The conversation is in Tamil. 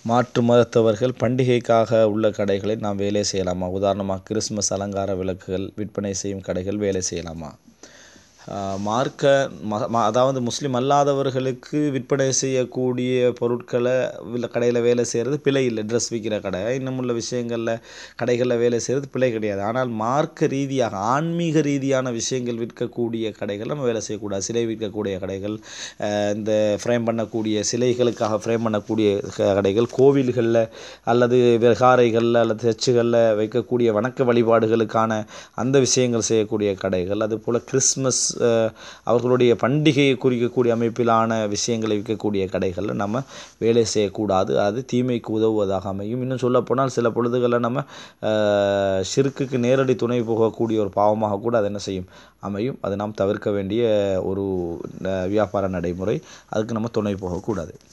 மாற்று மதத்தவர்கள் பண்டிகைக்காக உள்ள கடைகளை நாம் வேலை செய்யலாமா உதாரணமாக கிறிஸ்மஸ் அலங்கார விளக்குகள் விற்பனை செய்யும் கடைகள் வேலை செய்யலாமா மார்க்க மத ம அதாவது முஸ்லீம் அல்லாதவர்களுக்கு விற்பனை செய்யக்கூடிய பொருட்களை இல்லை கடையில் வேலை செய்கிறது பிழை இல்லை ட்ரெஸ் விற்கிற கடை இன்னும் உள்ள விஷயங்களில் கடைகளில் வேலை செய்கிறது பிழை கிடையாது ஆனால் மார்க்க ரீதியாக ஆன்மீக ரீதியான விஷயங்கள் விற்கக்கூடிய கடைகள் நம்ம வேலை செய்யக்கூடாது சிலை விற்கக்கூடிய கடைகள் இந்த ஃப்ரேம் பண்ணக்கூடிய சிலைகளுக்காக ஃப்ரேம் பண்ணக்கூடிய க கடைகள் கோவில்களில் அல்லது விகாரைகளில் அல்லது சர்ச்சுகளில் வைக்கக்கூடிய வணக்க வழிபாடுகளுக்கான அந்த விஷயங்கள் செய்யக்கூடிய கடைகள் அதுபோல் கிறிஸ்மஸ் அவர்களுடைய பண்டிகையை குறிக்கக்கூடிய அமைப்பிலான விஷயங்களை விற்கக்கூடிய கடைகளில் நம்ம வேலை செய்யக்கூடாது அது தீமைக்கு உதவுவதாக அமையும் இன்னும் சொல்லப்போனால் சில பொழுதுகளில் நம்ம ஷிர்க்குக்கு நேரடி துணை போகக்கூடிய ஒரு பாவமாக கூட அது என்ன செய்யும் அமையும் அதை நாம் தவிர்க்க வேண்டிய ஒரு வியாபார நடைமுறை அதுக்கு நம்ம துணை போகக்கூடாது